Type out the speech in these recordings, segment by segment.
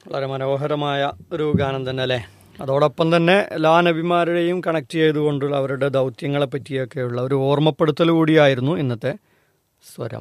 വളരെ മനോഹരമായ ഒരു ഗാനം തന്നെ അല്ലേ അതോടൊപ്പം തന്നെ എല്ലാ നബിമാരുടെയും കണക്ട് ചെയ്തുകൊണ്ടുള്ള അവരുടെ ദൗത്യങ്ങളെ പറ്റിയൊക്കെയുള്ള ഒരു ഓർമ്മപ്പെടുത്തൽ കൂടിയായിരുന്നു ഇന്നത്തെ സ്വരം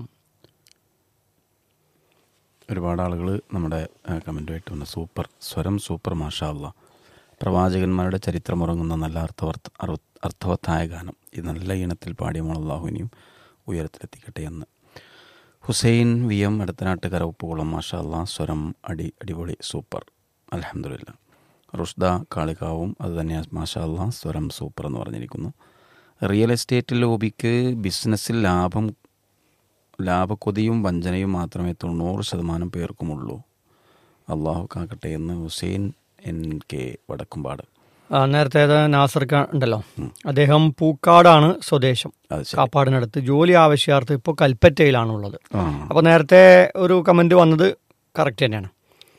ഒരുപാട് ആളുകൾ നമ്മുടെ കമൻറ്റുമായിട്ട് വന്ന സൂപ്പർ സ്വരം സൂപ്പർ മാഷാ അല്ല പ്രവാചകന്മാരുടെ ചരിത്രമുറങ്ങുന്ന നല്ല അർത്ഥവർത്ത അറു- അർത്ഥവത്തായ ഗാനം ഈ നല്ല ഈണത്തിൽ പാടിയ മോളല്ലാഹുവിനെയും ഉയരത്തിലെത്തിക്കട്ടെ എന്ന് ഹുസൈൻ വി എം അടുത്തനാട്ട് കരവുപ്പുകുളം മാഷാ അല്ല സ്വരം അടി അടിപൊളി സൂപ്പർ അലഹമില്ല റുഷ്ദ കാളികാവും അത് തന്നെ മാഷാ അല്ല സ്വരം സൂപ്പർ എന്ന് പറഞ്ഞിരിക്കുന്നു റിയൽ എസ്റ്റേറ്റ് ലോബിക്ക് ബിസിനസ്സിൽ ലാഭം ലാഭക്കൊതിയും വഞ്ചനയും മാത്രമേ തൊണ്ണൂറ് ശതമാനം പേർക്കുമുള്ളൂ അള്ളാഹു കാക്കട്ടെ എന്ന് ഹുസൈൻ എൻ കെ വടക്കുംപാട് ആ, നേരത്തെ ഏത് നാസർ ഖാൻ ഉണ്ടല്ലോ അദ്ദേഹം പൂക്കാടാണ് സ്വദേശം അത് ശരി കാപ്പാടിനടുത്ത് ജോലി ആവശ്യാർത്ഥം ഇപ്പോൾ കൽപ്പറ്റയിലാണുള്ളത് ആ അപ്പോൾ നേരത്തെ ഒരു കമന്റ് വന്നത് കറക്റ്റ് തന്നെയാണ്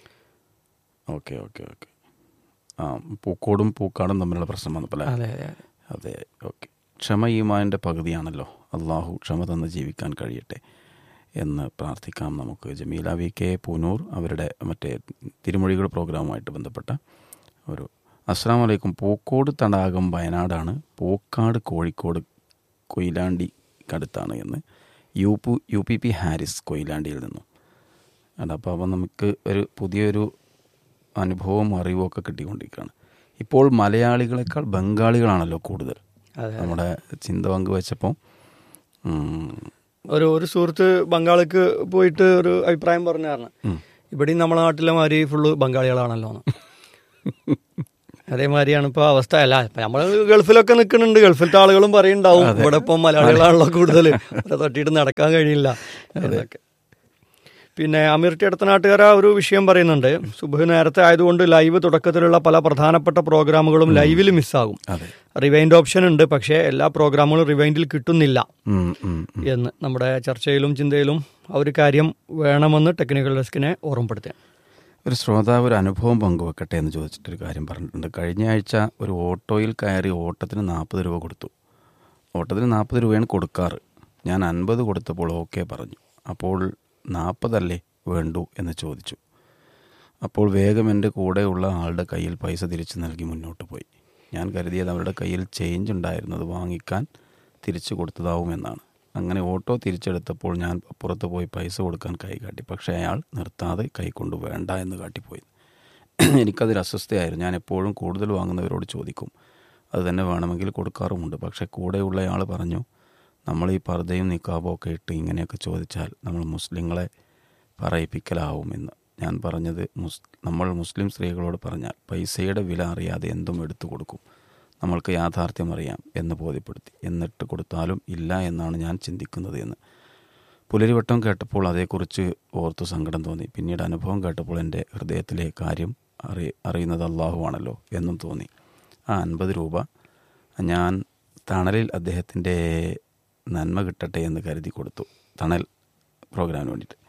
ഓക്കെ ഓക്കെ ഓക്കെ ആ പൂക്കോടും പൂക്കാടും തമ്മിലുള്ള പ്രശ്നം വന്നപ്പോൾ അല്ലേ അതെ അതെ അതെ അതെ ഓക്കെ ക്ഷമ ഈമാൻ്റെ പകുതിയാണല്ലോ അള്ളാഹു ക്ഷമ തന്ന് ജീവിക്കാൻ കഴിയട്ടെ എന്ന് പ്രാർത്ഥിക്കാം നമുക്ക് ജമീല വി കെ പൂനൂർ അവരുടെ മറ്റേ തിരുമൊഴികൾ പ്രോഗ്രാമുമായിട്ട് ബന്ധപ്പെട്ട ഒരു അസ്സാം വലൈക്കും പൂക്കോട് തടാകം വയനാടാണ് പൂക്കാട് കോഴിക്കോട് കൊയിലാണ്ടിക്കടുത്താണ് എന്ന് U P U P P Haris കൊയിലാണ്ടിയിൽ നിന്നും അതപ്പോൾ അപ്പം നമുക്ക് ഒരു പുതിയൊരു അനുഭവവും അറിവും ഒക്കെ കിട്ടിക്കൊണ്ടിരിക്കുകയാണ് ഇപ്പോൾ മലയാളികളെക്കാൾ ബംഗാളികളാണല്ലോ കൂടുതൽ അതെ നമ്മുടെ ചിന്ത പങ്കുവച്ചപ്പോൾ ഉം, ഒരു ഒരു സുഹൃത്ത് ബംഗാളിക്ക് പോയിട്ട് ഒരു അഭിപ്രായം പറഞ്ഞു കാരണം ഉം. ഇവിടെയും നമ്മുടെ നാട്ടിലെ മാതിരി ഫുള്ള് ബംഗാളികളാണല്ലോ എന്ന്. അതേമാതിരിയാണ് ഇപ്പൊ അവസ്ഥ അല്ല ഇപ്പൊ നമ്മള് ഗൾഫിലൊക്കെ നിൽക്കുന്നുണ്ട് ഗൾഫിലത്തെ ആളുകളും പറയുന്നുണ്ടാവും ഇവിടെ ഇപ്പം മലയാളികളാണല്ലോ കൂടുതൽ അവരെ തട്ടിയിട്ട് നടക്കാൻ കഴിയില്ല എന്നൊക്കെ പിന്നെ അമീർട്ടി അടുത്ത നാട്ടുകാര ഒരു വിഷയം പറയുന്നുണ്ട് സുബഹ് നേരത്തെ ആയതുകൊണ്ട് ലൈവ് തുടക്കത്തിലുള്ള പല പ്രധാനപ്പെട്ട പ്രോഗ്രാമുകളും ലൈവിൽ മിസ്സാകും അതെ റിവൈൻഡ് ഓപ്ഷൻ ഉണ്ട് പക്ഷേ എല്ലാ പ്രോഗ്രാമുകളും റിവൈൻഡിൽ കിട്ടുന്നില്ല ഉം, ഉം, ഉം. എന്ന് നമ്മുടെ ചർച്ചയിലും ചിന്തയിലും ആ ഒരു കാര്യം വേണമെന്ന് ടെക്നിക്കൽ ഡെസ്കിനെ ഓർമ്മപ്പെടുത്തുക ഒരു ശ്രോതാവ് ഒരു അനുഭവം പങ്കുവെക്കട്ടെ എന്ന് ചോദിച്ചിട്ടൊരു കാര്യം പറഞ്ഞിട്ടുണ്ട് കഴിഞ്ഞ ആഴ്ച ഒരു ഓട്ടോയിൽ കയറി ഓട്ടത്തിന് നാൽപ്പത് രൂപ കൊടുത്തു ഓട്ടത്തിന് നാൽപ്പത് രൂപയാണ് കൊടുക്കാറ് ഞാൻ അൻപത് കൊടുത്തപ്പോൾ ഓക്കെ പറഞ്ഞു അപ്പോൾ നാൽപ്പതല്ലേ വേണ്ടു എന്ന് ചോദിച്ചു അപ്പോൾ വേഗം എൻ്റെ കൂടെയുള്ള ആളുടെ കയ്യിൽ പൈസ തിരിച്ചു നൽകി മുന്നോട്ട് പോയി ഞാൻ കരുതിയത് അവരുടെ കയ്യിൽ ചേഞ്ച് ഉണ്ടായിരുന്നത് വാങ്ങിക്കാൻ തിരിച്ചു കൊടുത്തതാവുമെന്നാണ് അങ്ങനെ ഓട്ടോ തിരിച്ചെടുത്തപ്പോൾ ഞാൻ അപ്പുറത്ത് പോയി പൈസ കൊടുക്കാൻ കൈ കാട്ടി പക്ഷേ അയാൾ നിർത്താതെ കൈ കൊണ്ട് വേണ്ട എന്ന് കാട്ടിപ്പോയി എനിക്കതിൽ അസ്വസ്ഥയായിരുന്നു ഞാൻ എപ്പോഴും കൂടുതൽ വാങ്ങുന്നവരോട് ചോദിക്കും അത് തന്നെ വേണമെങ്കിൽ കൊടുക്കാറുമുണ്ട് പക്ഷേ കൂടെയുള്ളയാൾ പറഞ്ഞു നമ്മൾ ഈ പർദ്ദയും നിക്കാബും ഒക്കെ ഇട്ട് ഇങ്ങനെയൊക്കെ ചോദിച്ചാൽ നമ്മൾ മുസ്ലിങ്ങളെ പറയിപ്പിക്കലാവുമെന്ന് ഞാൻ പറഞ്ഞത് മുസ് നമ്മൾ മുസ്ലിം സ്ത്രീകളോട് പറഞ്ഞാൽ പൈസയുടെ വില അറിയാതെ എന്തും എടുത്തു കൊടുക്കും നമ്മൾക്ക് യാഥാർത്ഥ്യം അറിയാം എന്ന് ബോധ്യപ്പെടുത്തി എന്നിട്ട് കൊടുത്താലും ഇല്ല എന്നാണ് ഞാൻ ചിന്തിക്കുന്നത് എന്ന് പുലരിവട്ടം കേട്ടപ്പോൾ അതേക്കുറിച്ച് ഓർത്തു സങ്കടം തോന്നി പിന്നീട് അനുഭവം കേട്ടപ്പോൾ എൻ്റെ ഹൃദയത്തിലെ കാര്യം അറി അറിയുന്നത് അള്ളാഹുവാണല്ലോ എന്നും തോന്നി ആ അൻപത് രൂപ ഞാൻ തണലിൽ അദ്ദേഹത്തിൻ്റെ നന്മ കിട്ടട്ടെ എന്ന് കരുതി കൊടുത്തു തണൽ പ്രോഗ്രാമിന് വേണ്ടിയിട്ട്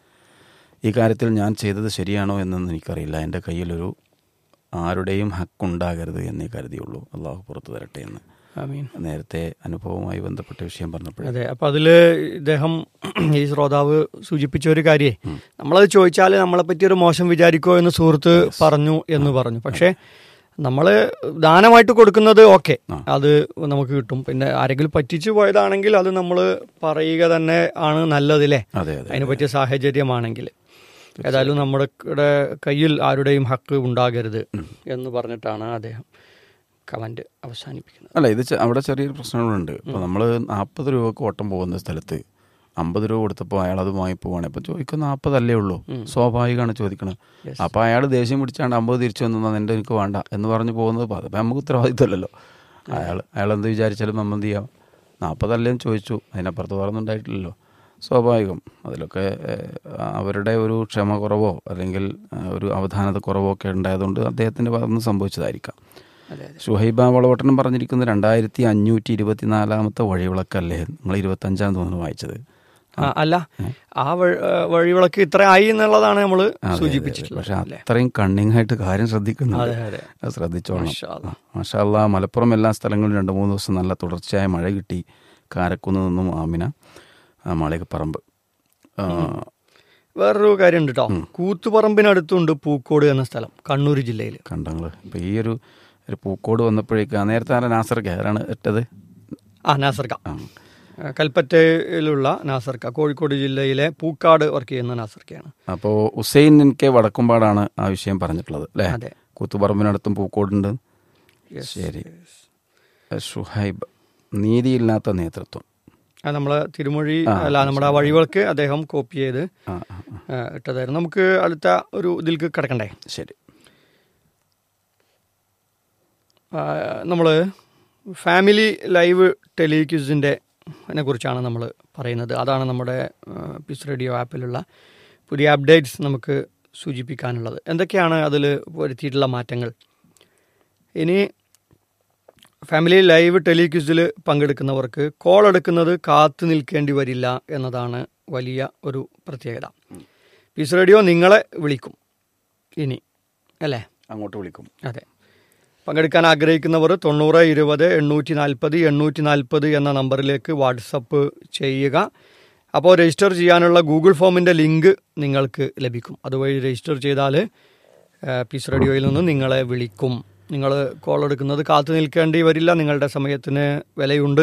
ഈ കാര്യത്തിൽ ഞാൻ ചെയ്തത് ശരിയാണോ എന്നൊന്നും എനിക്കറിയില്ല എൻ്റെ കയ്യിലൊരു ആരുടെയും ഹക്കുണ്ടാകരുത് എന്നേ കരുതിയുള്ളൂ അള്ളാഹു പുറത്തു തരട്ടെ എന്ന് ആമീൻ നേരത്തെ അനുഭവവുമായി ബന്ധപ്പെട്ട വിഷയം പറഞ്ഞപ്പോഴേ അതെ അപ്പൊ അതില് ഇദ്ദേഹം ഈ ശ്രോതാവ് സൂചിപ്പിച്ച ഒരു കാര്യേ നമ്മളത് ചോദിച്ചാൽ നമ്മളെ പറ്റി ഒരു മോശം വിചാരിക്കോ എന്ന് സുഹൃത്ത് പറഞ്ഞു എന്ന് പറഞ്ഞു പക്ഷേ നമ്മള് ദാനമായിട്ട് കൊടുക്കുന്നത് ഓക്കെ അത് നമുക്ക് കിട്ടും പിന്നെ ആരെങ്കിലും പറ്റിച്ചു പോയതാണെങ്കിൽ അത് നമ്മൾ പറയുക തന്നെ ആണ് നല്ലതില്ലേ അതെ അതെ അതിന് പറ്റിയ സാഹചര്യമാണെങ്കിൽ ഏതായാലും നമ്മുടെ കയ്യിൽ ആരുടെയും ഹക്ക് ഉണ്ടാകരുത് എന്ന് പറഞ്ഞിട്ടാണ് അദ്ദേഹം കമന്റ് അവസാനിപ്പിക്കുന്നത് അല്ല ഇത് ചെ- അവിടെ ചെറിയൊരു പ്രശ്നങ്ങളുണ്ട് ഇപ്പോൾ നമ്മൾ നാൽപ്പത് രൂപക്ക് ഓട്ടം പോകുന്ന സ്ഥലത്ത് അമ്പത് രൂപ കൊടുത്തപ്പോൾ അയാൾ അത് വാങ്ങിപ്പോവാണ് അപ്പോൾ ചോദിക്കുന്ന നാൽപ്പതല്ലേ ഉള്ളൂ സ്വാഭാവികമാണ് ചോദിക്കണത് അപ്പോൾ അയാൾ ദേഷ്യം പിടിച്ചാണ്ട് അമ്പത് തിരിച്ചു വന്നാൽ എൻ്റെ എനിക്ക് വേണ്ട എന്ന് പറഞ്ഞ് പോകുന്നത് അപ്പോൾ അതിപ്പോൾ നമുക്ക് ഉത്തരവാദിത്തമല്ലല്ലോ അയാൾ അയാൾ എന്ത് വിചാരിച്ചാലും നമ്മൾ എന്ത് ചെയ്യാം നാൽപ്പതല്ലേ എന്ന് ചോദിച്ചു അതിനപ്പുറത്ത് വേറൊന്നും ഉണ്ടായിട്ടില്ലല്ലോ സ്വാഭാവികം അതിലൊക്കെ ഏഹ്, അവരുടെ ഒരു ക്ഷമ കുറവോ അല്ലെങ്കിൽ ആ, ഒരു അവധാനത കുറവോ ഒക്കെ ഉണ്ടായതുകൊണ്ട് അദ്ദേഹത്തിൻ്റെ ഭാഗത്തുനിന്ന് സംഭവിച്ചതായിരിക്കാം അതെ ഷുഹൈബ വളവട്ടനം പറഞ്ഞിരിക്കുന്നത് രണ്ടായിരത്തി അഞ്ഞൂറ്റി ഇരുപത്തിനാലാമത്തെ വഴിവിളക്കല്ലേ നിങ്ങൾ ഇരുപത്തഞ്ചാം തോന്നുന്നു വായിച്ചത് ആ, അല്ല ആ വഴി- ആ, വഴിവിളക്ക് ഇത്ര ആയി എന്നുള്ളതാണ് നമ്മൾ പക്ഷെ സൂചിപ്പിച്ചിട്ടുള്ളത് അല്ലേ? അത്രയും കണ്ണിങ് ആയിട്ട് കാര്യം ശ്രദ്ധിക്കുന്നുണ്ട് അതെ അതെ അത് ശ്രദ്ധിച്ചോളണം മാഷാ അല്ലാ. മാഷാല്ല മലപ്പുറം എല്ലാ സ്ഥലങ്ങളിലും രണ്ട് മൂന്ന് ദിവസം നല്ല തുടർച്ചയായ മഴ കിട്ടി കാരക്കുന്ന് നിന്നും ആമിന ആ, മാളികപ്പറമ്പ് ആ, വേറൊരു കാര്യം ഉണ്ട് കേട്ടോ ഉം. കൂത്തുപറമ്പിനടുത്തുണ്ട് പൂക്കോട് എന്ന സ്ഥലം കണ്ണൂർ ജില്ലയിൽ കണ്ടങ്ങൾ ഇപ്പം ഈ ഒരു ഒരു പൂക്കോട് വന്നപ്പോഴേക്ക് നേരത്തെ ആരാ നാസർക്ക് ആരാണ് ഇട്ടത് ആ നാസർക്ക ആ കൽപ്പറ്റയിലുള്ള നാസർക്ക കോഴിക്കോട് ജില്ലയിലെ പൂക്കാട് വർക്ക് ചെയ്യുന്ന നാസർക്കയാണ് അപ്പോൾ ഹുസൈൻ എനിക്ക് വടക്കുംപാടാണ് ആ വിഷയം പറഞ്ഞിട്ടുള്ളത് അല്ലേ അതെ കൂത്തുപറമ്പിനടുത്തും പൂക്കോടുണ്ട് Yes, ശരി yes. ഷുഹൈബ് നീതിയില്ലാത്ത നേതൃത്വം അത് നമ്മളെ തിരുമൊഴി ആ, അല്ല നമ്മുടെ ആ വഴികൾക്ക് അദ്ദേഹം കോപ്പി ചെയ്ത് ആ ആ, ആ. ആ, ഇട്ടതായിരുന്നു നമുക്ക് അടുത്ത ഒരു ഇതിലേക്ക് കിടക്കണ്ടേ ശരി നമ്മൾ ഫാമിലി ലൈവ് ടെലിക്യൂസിൻ്റെ കുറിച്ചാണ് നമ്മൾ പറയുന്നത് അതാണ് നമ്മുടെ പിസ് റേഡിയോ ആപ്പിലുള്ള പുതിയ അപ്ഡേറ്റ്സ് നമുക്ക് സൂചിപ്പിക്കാനുള്ളത് എന്തൊക്കെയാണ് അതിൽ വരുത്തിയിട്ടുള്ള മാറ്റങ്ങൾ ഇനി ഫാമിലി ലൈവ് ടെലിക്യൂസിൽ പങ്കെടുക്കുന്നവർക്ക് കോൾ എടുക്കുന്നത് കാത്തു നിൽക്കേണ്ടി വരില്ല എന്നതാണ് വലിയ ഒരു പ്രത്യേകത പിസ് റേഡിയോ നിങ്ങളെ വിളിക്കും ഇനി അല്ലേ അങ്ങോട്ട് വിളിക്കും അതെ പങ്കെടുക്കാൻ ആഗ്രഹിക്കുന്നവർ തൊണ്ണൂറ് ഇരുപത് എണ്ണൂറ്റി നാൽപ്പത് എണ്ണൂറ്റി നാൽപ്പത് എന്ന നമ്പറിലേക്ക് വാട്സപ്പ് ചെയ്യുക അപ്പോൾ രജിസ്റ്റർ ചെയ്യാനുള്ള ഗൂഗിൾ ഫോമിൻ്റെ ലിങ്ക് നിങ്ങൾക്ക് ലഭിക്കും അതുവഴി രജിസ്റ്റർ ചെയ്താൽ പീസ് റേഡിയോയിൽ നിന്ന് നിങ്ങളെ വിളിക്കും നിങ്ങൾ കോൾ എടുക്കുന്നത് കാത്തു നിൽക്കേണ്ടി വരില്ല നിങ്ങളുടെ സമയത്തിന് വിലയുണ്ട്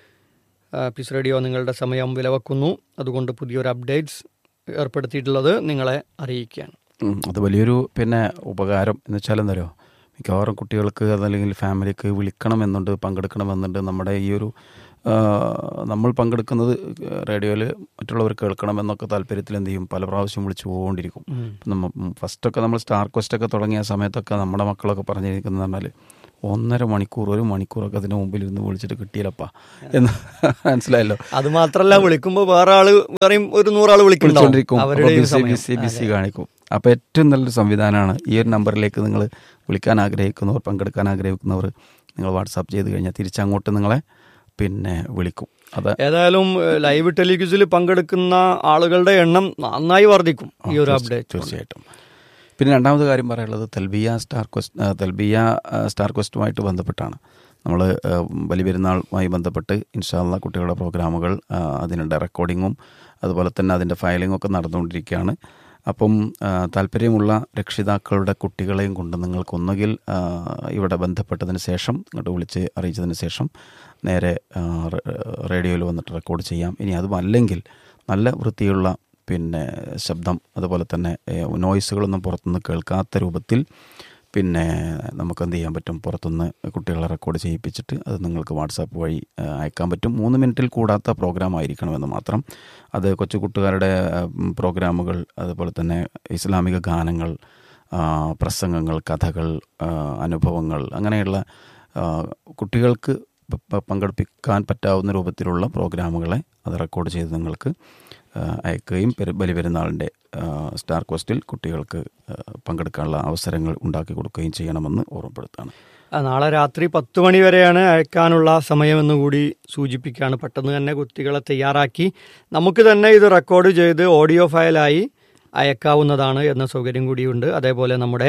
പീസ് റേഡിയോ നിങ്ങളുടെ സമയം വിലവെക്കുന്നു അതുകൊണ്ട് പുതിയൊരു അപ്ഡേറ്റ്സ് ഏർപ്പെടുത്തിയിട്ടുള്ളത് നിങ്ങളെ അറിയിക്കുകയാണ് ഉം, അത് വലിയൊരു പിന്നെ ഉപകാരം എന്ന് വെച്ചാൽ എന്തല്ലോ മിക്കവാറും കുട്ടികൾക്ക് അതല്ലെങ്കിൽ ഫാമിലിക്ക് വിളിക്കണമെന്നുണ്ട് പങ്കെടുക്കണമെന്നുണ്ട് നമ്മുടെ ഈ ഒരു ആ, നമ്മൾ പങ്കെടുക്കുന്നത് റേഡിയോയിൽ മറ്റുള്ളവർ കേൾക്കണമെന്നൊക്കെ താല്പര്യത്തിൽ എന്ത് ചെയ്യും പല പ്രാവശ്യം വിളിച്ചു പോകൊണ്ടിരിക്കും നമ്മ ഫസ്റ്റൊക്കെ നമ്മൾ സ്റ്റാർ ക്വസ്റ്റ് ഒക്കെ തുടങ്ങിയ സമയത്തൊക്കെ നമ്മുടെ മക്കളൊക്കെ പറഞ്ഞിരിക്കുന്നത് പറഞ്ഞാൽ ഒന്നര മണിക്കൂർ ഒരു മണിക്കൂറൊക്കെ അതിന് മുമ്പിൽ ഇരുന്ന് വിളിച്ചിട്ട് കിട്ടിയില്ലപ്പാ എന്ന് മനസ്സിലായല്ലോ അത് മാത്രല്ല വിളിക്കുമ്പോ വേറെ ആള് വേറെയും ഒരു നൂറാള് വിളിക്കുന്നുണ്ടാവും വിളിച്ചോണ്ടിരിക്കും അവരുടെ അപ്പോൾ ഈ ബിസി സമയം. ബിസി ബിസി കാണിക്കും അപ്പോൾ ഏറ്റവും നല്ലൊരു സംവിധാനമാണ് ഈ ഒരു നമ്പറിലേക്ക് നിങ്ങൾ വിളിക്കാൻ ആഗ്രഹിക്കുന്നവർ പങ്കെടുക്കാൻ ആഗ്രഹിക്കുന്നവർ നിങ്ങൾ വാട്സാപ്പ് ചെയ്ത് കഴിഞ്ഞാൽ തിരിച്ചങ്ങോട്ട് നിങ്ങളെ പിന്നെ വിളിക്കും അത് ഏതായാലും ഏഹ്, ലൈവ് ടെലിക്യൂസിൽ പങ്കെടുക്കുന്ന ആളുകളുടെ എണ്ണം നന്നായി വർദ്ധിക്കും ഈ ഒരു തീർച്ച- അപ്ഡേറ്റ് തീർച്ചയായിട്ടും പിന്നെ രണ്ടാമത് കാര്യം പറയാനുള്ളത് തെൽബിയ സ്റ്റാർ ക്വസ്റ്റ് ആ, തെൽബിയ ആ, സ്റ്റാർ ക്വസ്റ്റുമായിട്ട് ബന്ധപ്പെട്ടാണ് നമ്മൾ ബലി പെരുന്നാളുമായി ബന്ധപ്പെട്ട് ഇൻഷാല്ല കുട്ടികളുടെ പ്രോഗ്രാമുകൾ ആ, അതിനുണ്ട് റെക്കോർഡിങ്ങും അതുപോലെ തന്നെ അതിൻ്റെ ഫയലിംഗും ഒക്കെ നടന്നുകൊണ്ടിരിക്കുകയാണ് അപ്പം ആ, താല്പര്യമുള്ള രക്ഷിതാക്കളുടെ കുട്ടികളെയും കൊണ്ട് നിങ്ങൾക്ക് ഒന്നുകിൽ ആ, ഇവിടെ ബന്ധപ്പെട്ടതിന് ശേഷം ഇങ്ങോട്ട് വിളിച്ച് അറിയിച്ചതിന് ശേഷം നേരെ ആ, റേ- റേഡിയോയിൽ വന്നിട്ട് റെക്കോർഡ് ചെയ്യാം ഇനി അതും അല്ലെങ്കിൽ നല്ല വൃത്തിയുള്ള പിന്നെ ശബ്ദം അതുപോലെ തന്നെ ഏഹ്, നോയ്സുകളൊന്നും പുറത്തുനിന്ന് കേൾക്കാത്ത രൂപത്തിൽ പിന്നെ നമുക്ക് എന്ത് ചെയ്യാൻ പറ്റും പുറത്തുനിന്ന് കുട്ടികളെ റെക്കോർഡ് ചെയ്യിപ്പിച്ചിട്ട് അത് നിങ്ങൾക്ക് വാട്സാപ്പ് വഴി ഏഹ്, അയക്കാൻ പറ്റും മൂന്ന് മിനിറ്റിൽ കൂടാത്ത പ്രോഗ്രാം ആയിരിക്കണമെന്ന് മാത്രം അത് കൊച്ചു കൂട്ടുകാരുടെ ഉം, പ്രോഗ്രാമുകൾ അതുപോലെ തന്നെ ഇസ്ലാമിക ഗാനങ്ങൾ ആ, പ്രസംഗങ്ങൾ കഥകൾ ആ, അനുഭവങ്ങൾ അങ്ങനെയുള്ള ആ, കുട്ടികൾക്ക് പ- പ- പങ്കെടുപ്പിക്കാൻ പറ്റാവുന്ന രൂപത്തിലുള്ള പ്രോഗ്രാമുകളെ അത് റെക്കോർഡ് ചെയ്ത് നിങ്ങൾക്ക് ആ, അയക്കുകയും പെരു- ബലിപെരുന്നാളിൻ്റെ ആ, സ്റ്റാർ ക്വസ്റ്റിൽ കുട്ടികൾക്ക് ആ, പങ്കെടുക്കാനുള്ള അവസരങ്ങൾ ഉണ്ടാക്കി കൊടുക്കുകയും ചെയ്യണമെന്ന് ഓർമ്മപ്പെടുത്താണ് ആ, നാളെ രാത്രി പത്ത് മണി വരെയാണ് അയക്കാനുള്ള സമയമെന്ന് കൂടി സൂചിപ്പിക്കുകയാണ് പെട്ടെന്ന് തന്നെ കുട്ടികളെ തയ്യാറാക്കി നമുക്ക് തന്നെ ഇത് റെക്കോർഡ് ചെയ്ത് ഓഡിയോ ഫയലായി അയക്കാവുന്നതാണ് എന്ന സൗകര്യം കൂടിയുണ്ട് അതേപോലെ നമ്മുടെ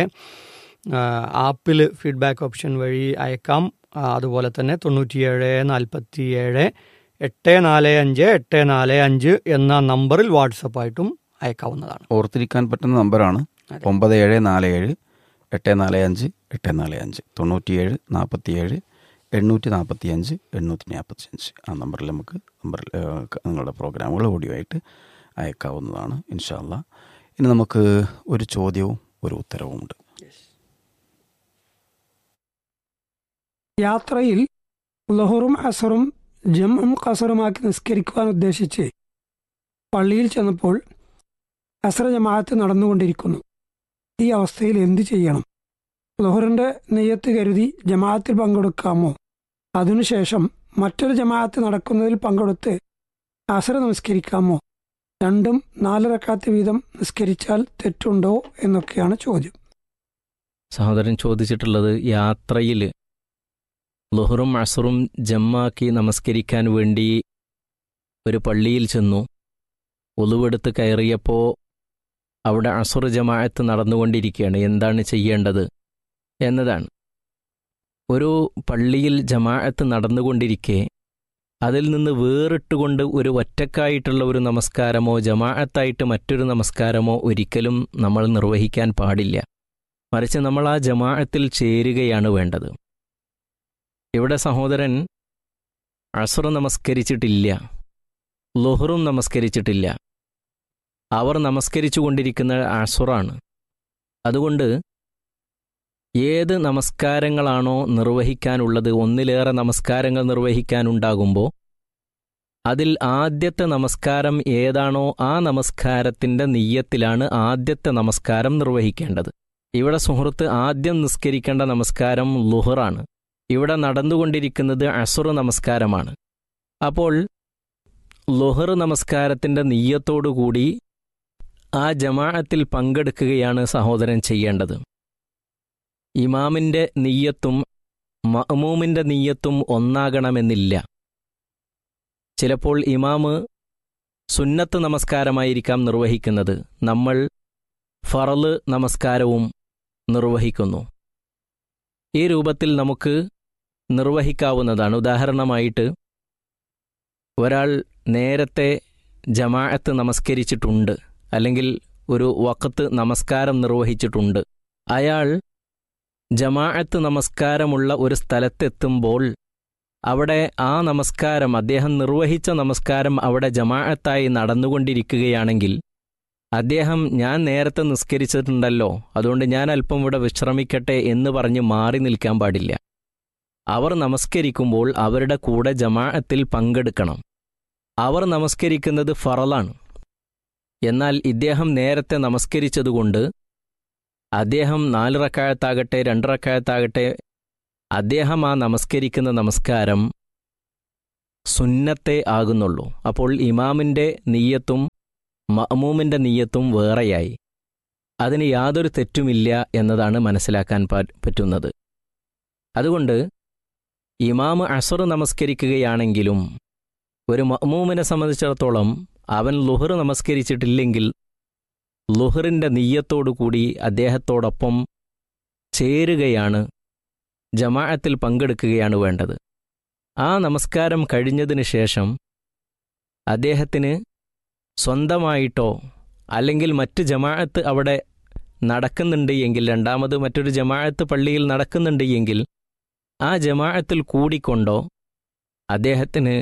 ആപ്പിൽ ഫീഡ്ബാക്ക് ഓപ്ഷൻ വഴി അയക്കാം ആ, അതുപോലെ തന്നെ തൊണ്ണൂറ്റിയേഴ് നാൽപ്പത്തി ഏഴ് എട്ട് നാല് അഞ്ച് എട്ട് നാല് അഞ്ച് എന്ന നമ്പറിൽ വാട്സപ്പായിട്ടും അയക്കാവുന്നതാണ് ഓർത്തിരിക്കാൻ പറ്റുന്ന നമ്പറാണ് അതെ. ഒമ്പത് ഏഴ് നാല് ഏഴ് എട്ട് നാല് അഞ്ച് എട്ട് നാല് അഞ്ച് തൊണ്ണൂറ്റിയേഴ് നാൽപ്പത്തിയേഴ് എണ്ണൂറ്റി നാൽപ്പത്തി അഞ്ച് എണ്ണൂറ്റി നാൽപ്പത്തി അഞ്ച് ആ നമ്പറിൽ നമുക്ക് നമ്പറിൽ ഏഹ്, ക- നിങ്ങളുടെ പ്രോഗ്രാമുകൾ ഓഡിയോ ആയിട്ട് അയക്കാവുന്നതാണ് ഇൻഷാല്ല ഇനി നമുക്ക് ഒരു ചോദ്യവും ഒരു ഉത്തരവും ഉണ്ട് യാത്രയിൽ ലഹുറും അസറും ജമ്മും കസറുമാക്കി നിസ്കരിക്കുവാൻ ഉദ്ദേശിച്ച് പള്ളിയിൽ ചെന്നപ്പോൾ അസറ ജമാഅത്ത് നടന്നുകൊണ്ടിരിക്കുന്നു ഈ അവസ്ഥയിൽ എന്തു ചെയ്യണം ലഹുറിന്റെ നെയ്യത്ത് കരുതി ജമാഅത്തിൽ പങ്കെടുക്കാമോ അതിനുശേഷം മറ്റൊരു ജമാഅത്ത് നടക്കുന്നതിൽ പങ്കെടുത്ത് അസറ നമസ്കരിക്കാമോ രണ്ടും നാല് റക്കാത്ത് വീതം നിസ്കരിച്ചാൽ തെറ്റുണ്ടോ എന്നൊക്കെയാണ് ചോദ്യം സഹോദരൻ ചോദിച്ചിട്ടുള്ളത് യാത്രയിൽ ലുഹറും അസറും ജമ്മാക്കി നമസ്കരിക്കാൻ വേണ്ടി ഒരു പള്ളിയിൽ ചെന്നു ഒളിവെടുത്ത് കയറിയപ്പോൾ അവിടെ അസുർ ജമാഅത്ത് നടന്നുകൊണ്ടിരിക്കുകയാണ് എന്താണ് ചെയ്യേണ്ടത് എന്നതാണ് ഒരു പള്ളിയിൽ ജമാഅത്ത് നടന്നുകൊണ്ടിരിക്കെ അതിൽ നിന്ന് വേറിട്ടുകൊണ്ട് ഒരു ഒറ്റക്കായിട്ടുള്ള ഒരു നമസ്കാരമോ ജമാഅത്തായിട്ട് മറ്റൊരു നമസ്കാരമോ ഒരിക്കലും നമ്മൾ നിർവഹിക്കാൻ പാടില്ല മറിച്ച് നമ്മൾ ആ ജമാഅത്തിൽ ചേരുകയാണ് വേണ്ടത് ഇവിടെ സഹോദരൻ അസുർ നമസ്കരിച്ചിട്ടില്ല ലുഹറും നമസ്കരിച്ചിട്ടില്ല അവർ നമസ്കരിച്ചു കൊണ്ടിരിക്കുന്ന അസുറാണ് അതുകൊണ്ട് ഏത് നമസ്കാരങ്ങളാണോ നിർവഹിക്കാനുള്ളത് ഒന്നിലേറെ നമസ്കാരങ്ങൾ നിർവഹിക്കാനുണ്ടാകുമ്പോൾ അതിൽ ആദ്യത്തെ നമസ്കാരം ഏതാണോ ആ നമസ്കാരത്തിൻ്റെ നെയ്യത്തിലാണ് ആദ്യത്തെ നമസ്കാരം നിർവഹിക്കേണ്ടത് ഇവിടെ സുഹൃത്ത് ആദ്യം നിസ്കരിക്കേണ്ട നമസ്കാരം ലുഹറാണ് ഇവിടെ നടന്നുകൊണ്ടിരിക്കുന്നത് അസുർ നമസ്കാരമാണ് അപ്പോൾ ലുഹർ നമസ്കാരത്തിൻ്റെ നെയ്യത്തോടുകൂടി ആ ജമാഅത്തിൽ പങ്കെടുക്കുകയാണ് സഹോദരൻ ചെയ്യേണ്ടത് ഇമാമിൻ്റെ നെയ്യത്തും മഅമൂമിൻ്റെ നെയ്യത്തും ഒന്നാകണമെന്നില്ല ചിലപ്പോൾ ഇമാമ് സുന്നത്ത് നമസ്കാരമായിരിക്കാം നിർവഹിക്കുന്നത് നമ്മൾ ഫറല് നമസ്കാരവും നിർവഹിക്കുന്നു ഈ രൂപത്തിൽ നമുക്ക് നിർവഹിക്കാവുന്നതാണ് ഉദാഹരണമായിട്ട് ഒരാൾ നേരത്തെ ജമാഅത്ത് നമസ്കരിച്ചിട്ടുണ്ട് അല്ലെങ്കിൽ ഒരു വക്കത്ത് നമസ്കാരം നിർവഹിച്ചിട്ടുണ്ട് അയാൾ ജമാഅത്ത് നമസ്കാരമുള്ള ഒരു സ്ഥലത്തെത്തുമ്പോൾ അവിടെ ആ നമസ്കാരം അദ്ദേഹം നിർവഹിച്ച നമസ്കാരം അവിടെ ജമാഅത്തായി നടന്നുകൊണ്ടിരിക്കുകയാണെങ്കിൽ അദ്ദേഹം ഞാൻ നേരത്തെ നിസ്കരിച്ചിട്ടുണ്ടല്ലോ അതുകൊണ്ട് ഞാൻ അല്പം ഇവിടെ വിശ്രമിക്കട്ടെ എന്ന് പറഞ്ഞ് മാറി നിൽക്കാൻ പാടില്ല അവർ നമസ്കരിക്കുമ്പോൾ അവരുടെ കൂടെ ജമാഅത്തിൽ പങ്കെടുക്കണം അവർ നമസ്കരിക്കുന്നത് ഫറലാണ് എന്നാൽ ഇദ്ദേഹം നേരത്തെ നമസ്കരിച്ചതുകൊണ്ട് അദ്ദേഹം നാല് റക്കായത്താകട്ടെ രണ്ട് റക്കായത്താകട്ടെ അദ്ദേഹം ആ നമസ്കരിക്കുന്ന നമസ്കാരം സുന്നത്തെ ആകുന്നുള്ളൂ അപ്പോൾ ഇമാമിൻ്റെ നീയത്തും മഅമൂമിൻ്റെ നീയത്തും വേറെയായി അതിന് യാതൊരു തെറ്റുമില്ല എന്നതാണ് മനസ്സിലാക്കാൻ പറ്റുന്നത് അതുകൊണ്ട് ഇമാമ് അസർ നമസ്കരിക്കുകയാണെങ്കിലും ഒരു മഅമൂമിനെ സംബന്ധിച്ചിടത്തോളം അവൻ ലുഹർ നമസ്കരിച്ചിട്ടില്ലെങ്കിൽ ലുഹറിൻ്റെ നീയത്തോടുകൂടി അദ്ദേഹത്തോടൊപ്പം ചേരുകയാണ് ജമാഅത്തിൽ പങ്കെടുക്കുകയാണ് വേണ്ടത് ആ നമസ്കാരം കഴിഞ്ഞതിന് ശേഷം അദ്ദേഹത്തിന് സ്വന്തമായിട്ടോ അല്ലെങ്കിൽ മറ്റ് ജമാഅത്ത് അവിടെ നടക്കുന്നുണ്ട് എങ്കിൽ രണ്ടാമത് മറ്റൊരു ജമാഅത്ത് പള്ളിയിൽ നടക്കുന്നുണ്ട് എങ്കിൽ ആ ജമാഅത്തിൽ കൂടിക്കൊണ്ടോ അദ്ദേഹത്തിന്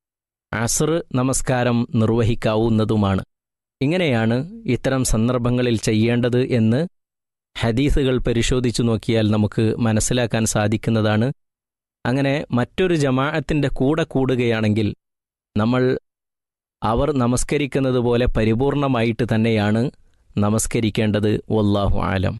അസർ നമസ്കാരം നിർവഹിക്കാവുന്നതുമാണ് ഇങ്ങനെയാണ് ഇത്തരം സന്ദർഭങ്ങളിൽ ചെയ്യേണ്ടത് എന്ന് ഹദീസുകൾ പരിശോധിച്ചു നോക്കിയാൽ നമുക്ക് മനസ്സിലാക്കാൻ സാധിക്കുന്നതാണ് അങ്ങനെ മറ്റൊരു ജമാഅത്തിൻ്റെ കൂടെ കൂടുകയാണെങ്കിൽ നമ്മൾ അവർ നമസ്കരിക്കുന്നത് പോലെ പരിപൂർണമായിട്ട് തന്നെയാണ് നമസ്കരിക്കേണ്ടത് വല്ലാഹു ആലം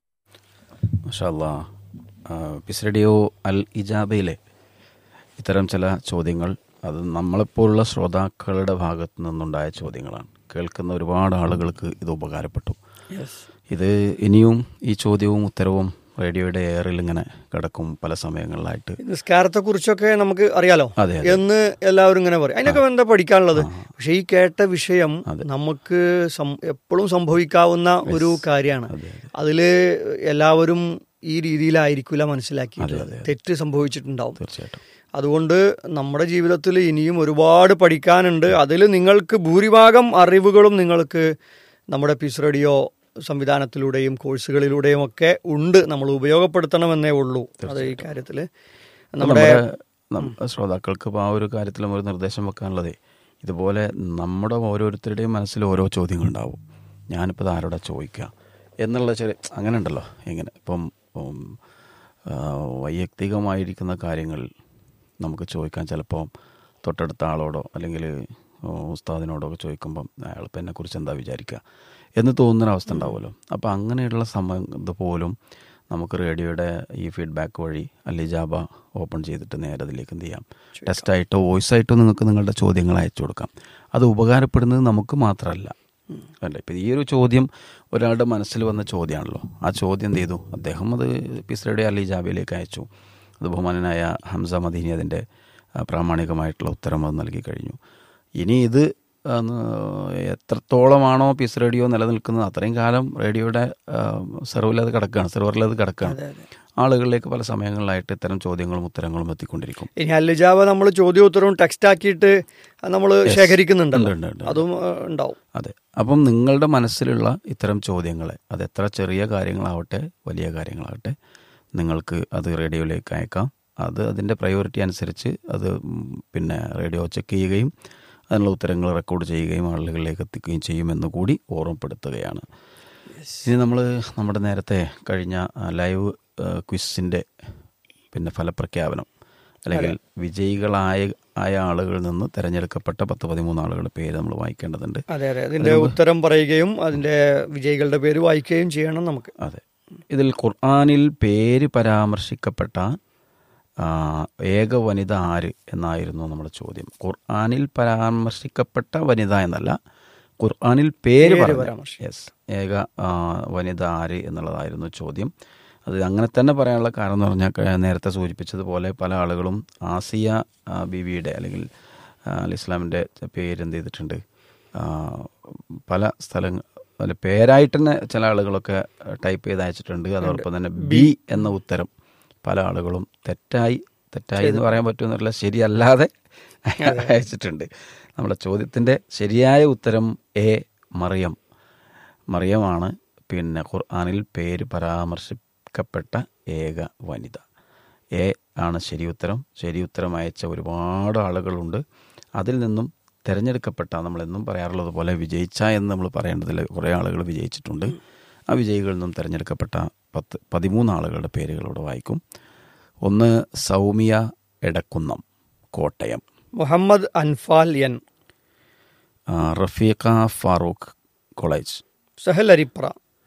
മഷാല്ലാ പിസ് റേഡിയോ അൽ ഇജാബയിലെ ഇത്തരം ചില ചോദ്യങ്ങൾ അത് നമ്മളെപ്പോലുള്ള ശ്രോതാക്കളുടെ ഭാഗത്തു നിന്നുണ്ടായ ചോദ്യങ്ങളാണ് കേൾക്കുന്ന ഒരുപാട് ആളുകൾക്ക് ഇത് ഉപകാരപ്പെട്ടു ഇത് ഇനിയും ഈ ചോദ്യവും ഉത്തരവും റേഡിയോയുടെ എയറിൽ ഇങ്ങനെ കിടക്കും പല സമയങ്ങളിലായിട്ട് നിസ്കാരത്തെ കുറിച്ചൊക്കെ നമുക്ക് അറിയാലോ അതെ അതെ എന്ന് എല്ലാവരും ഇങ്ങനെ പറയും അതിനൊക്കെ എന്താ പഠിക്കാനുള്ളത് പക്ഷെ ഈ കേട്ട വിഷയം അതെ. നമുക്ക് സം- എപ്പോഴും സംഭവിക്കാവുന്ന ഒരു കാര്യമാണ് അതെ അതില് എല്ലാവരും ഈ രീതിയിലായിരിക്കില്ല മനസ്സിലാക്കിയിട്ടുള്ളത് അതെ, അതെ. തെറ്റ് സംഭവിച്ചിട്ടുണ്ടാവും തീർച്ചയായിട്ടും അതുകൊണ്ട് നമ്മുടെ ജീവിതത്തിൽ ഇനിയും ഒരുപാട് പഠിക്കാനുണ്ട് അതിൽ നിങ്ങൾക്ക് ഭൂരിഭാഗം അറിവുകളും നിങ്ങൾക്ക് നമ്മുടെ പീസ് റേഡിയോ സംവിധാനത്തിലൂടെയും കോഴ്സുകളിലൂടെയും ഒക്കെ ഉണ്ട് നമ്മൾ ഉപയോഗപ്പെടുത്തണമെന്നേ ഉള്ളൂ അത് ഈ കാര്യത്തിൽ നമ്മുടെ നമ്മുടെ ശ്രോതാക്കൾക്ക് ഇപ്പോൾ ആ ഒരു കാര്യത്തിലും ഒരു നിർദ്ദേശം വെക്കാനുള്ളതേ ഇതുപോലെ നമ്മുടെ ഓരോരുത്തരുടെയും മനസ്സിൽ ഓരോ ചോദ്യങ്ങളുണ്ടാവും ഞാനിപ്പോൾ ഇത് ആരോടാ ചോദിക്കുക എന്നുള്ള ചെറിയ അങ്ങനെ ഉണ്ടല്ലോ എങ്ങനെ ഇപ്പം ഉം, ആ, വൈയക്തികമായിരിക്കുന്ന കാര്യങ്ങൾ നമുക്ക് ചോദിക്കാൻ ചിലപ്പോൾ തൊട്ടടുത്ത ആളോടോ അല്ലെങ്കിൽ ഉസ്താദിനോടോ ഒക്കെ ചോദിക്കുമ്പം അയാളിപ്പോൾ എന്നെക്കുറിച്ച് എന്താ വിചാരിക്കുക എന്ന് തോന്നുന്ന അവസ്ഥ ഉണ്ടാവുമല്ലോ അപ്പോൾ അങ്ങനെയുള്ള സമയം പോലും നമുക്ക് റേഡിയോയുടെ ഈ ഫീഡ്ബാക്ക് വഴി അല്ലിജാബ ഓപ്പൺ ചെയ്തിട്ട് നേരെ അതിലേക്ക് എന്ത് ചെയ്യാം ടെസ്റ്റായിട്ടോ വോയിസ് ആയിട്ടോ നിങ്ങൾക്ക് നിങ്ങളുടെ ചോദ്യങ്ങൾ അയച്ചു കൊടുക്കാം അത് ഉപകാരപ്പെടുന്നത് നമുക്ക് മാത്രമല്ല അല്ല ഇപ്പം ഈ ഒരു ചോദ്യം ഒരാളുടെ മനസ്സിൽ വന്ന ചോദ്യമാണല്ലോ ആ ചോദ്യം എന്ത് ചെയ്തു അദ്ദേഹം അത് പിസ്രയുടെ അല്ലിജാബയിലേക്ക് അയച്ചു അത് ബഹുമാനനായ ഹംസ മദീനി അതിൻ്റെ ആ, പ്രാമാണികമായിട്ടുള്ള ഉത്തരം അത് നൽകി കഴിഞ്ഞു ഇനി ഇത് ആ, എത്രത്തോളമാണോ പീസ് റേഡിയോ നിലനിൽക്കുന്നത് അത്രയും കാലം റേഡിയോയുടെ സെർവിൽ അത് കിടക്കുകയാണ് സെർവറിൽ അത് കിടക്കുകയാണ് ആളുകളിലേക്ക് പല സമയങ്ങളിലായിട്ട് ഇത്തരം ചോദ്യങ്ങളും ഉത്തരങ്ങളും എത്തിക്കൊണ്ടിരിക്കും ഇനി അല്ലിജാബ നമ്മൾ ചോദ്യം ഉത്തരവും ടെക്സ്റ്റ് ആക്കിയിട്ട് നമ്മൾ Yes. ശേഖരിക്കുന്നുണ്ടല്ലോ ഉണ്ട്, ഉണ്ട്, ഉണ്ട്. അതും ആ, ഉണ്ടാവും അതെ അപ്പം നിങ്ങളുടെ മനസ്സിലുള്ള ഇത്തരം ചോദ്യങ്ങളെ അത് എത്ര ചെറിയ കാര്യങ്ങളാവട്ടെ വലിയ കാര്യങ്ങളാവട്ടെ നിങ്ങൾക്ക് അത് റേഡിയോയിലേക്ക് അയക്കാം അത് അതിൻ്റെ പ്രയോറിറ്റി അനുസരിച്ച് അത് ഉം, പിന്നെ റേഡിയോ ചെക്ക് ചെയ്യുകയും അതിനുള്ള ഉത്തരങ്ങൾ റെക്കോർഡ് ചെയ്യുകയും ആളുകളിലേക്ക് എത്തിക്കുകയും ചെയ്യുമെന്ന് കൂടി ഓർമ്മപ്പെടുത്തുകയാണ് ഇനി നമ്മൾ നമ്മുടെ നേരത്തെ കഴിഞ്ഞ ആ, ലൈവ് ക്വിസിൻ്റെ പിന്നെ ഫലപ്രഖ്യാപനം അല്ലെങ്കിൽ വിജയികളായ ആയ ആളുകളിൽ നിന്ന് തിരഞ്ഞെടുക്കപ്പെട്ട പത്ത് പതിമൂന്ന് ആളുകളുടെ പേര് നമ്മൾ വായിക്കേണ്ടതുണ്ട് അതെ അതെ അതിന്റെ ഉത്തരം പറയുകയും അതിന്റെ വിജയികളുടെ പേര് വായിക്കുകയും ചെയ്യണം നമുക്ക് അതെ ഇതിൽ ഖുർആാനിൽ പേര് പരാമർശിക്കപ്പെട്ട ആ, ഏക വനിത ആര് എന്നായിരുന്നു നമ്മുടെ ചോദ്യം ഖുർആാനിൽ പരാമർശിക്കപ്പെട്ട വനിത എന്നല്ല ഖുർആാനിൽ പേര് പേര് പറഞ്ഞു പരാമർശിച്ചു. യെസ് ഏക ആ, വനിത ആര് എന്നുള്ളതായിരുന്നു ചോദ്യം അത് അങ്ങനെ തന്നെ പറയാനുള്ള കാരണം എന്ന് പറഞ്ഞാൽ ക- നേരത്തെ സൂചിപ്പിച്ചതുപോലെ പല ആളുകളും ആസിയ ആ, ബീവിയുടെ അല്ലെങ്കിൽ ആ, അൽ ഇസ്ലാമിൻ്റെ പേര് എന്ത് ചെയ്തിട്ടുണ്ട് ആ, പല സ്ഥലങ്ങൾ അല്ല പേരായിട്ട് തന്നെ ചില ആളുകളൊക്കെ ടൈപ്പ് ചെയ്ത് അയച്ചിട്ടുണ്ട് അതോടൊപ്പം തന്നെ ബി എന്ന ഉത്തരം പല ആളുകളും തെറ്റായി തെറ്റായി എന്ന് പറയാൻ പറ്റുമെന്നല്ല ശരിയല്ലാതെ അയച്ചിട്ടുണ്ട് നമ്മുടെ ചോദ്യത്തിൻ്റെ ശരിയായ ഉത്തരം എ മറിയം മറിയമാണ് പിന്നെ ഖുർആാനിൽ പേര് പരാമർശിക്കപ്പെട്ട ഏക വനിത എ ആണ് ശരി ഉത്തരം ശരി ഉത്തരം അയച്ച ഒരുപാട് ആളുകളുണ്ട് അതിൽ നിന്നും തിരഞ്ഞെടുക്കപ്പെട്ട നമ്മളെന്നും പറയാറുള്ളത് പോലെ വിജയിച്ച എന്ന് നമ്മൾ പറയേണ്ടതിൽ കുറേ ആളുകൾ വിജയിച്ചിട്ടുണ്ട് ആ വിജയികളിൽ നിന്നും തിരഞ്ഞെടുക്കപ്പെട്ട പത്ത് പതിമൂന്ന് ആളുകളുടെ പേരുകളോട് വായിക്കും ഒന്ന് സൗമ്യ എടക്കുന്നം കോട്ടയം മുഹമ്മദ് അൻഫാൽ എൻ ആ, റഫീഖ ഫാറൂഖ് കോളേജ് സഹൽ അരിപ്ര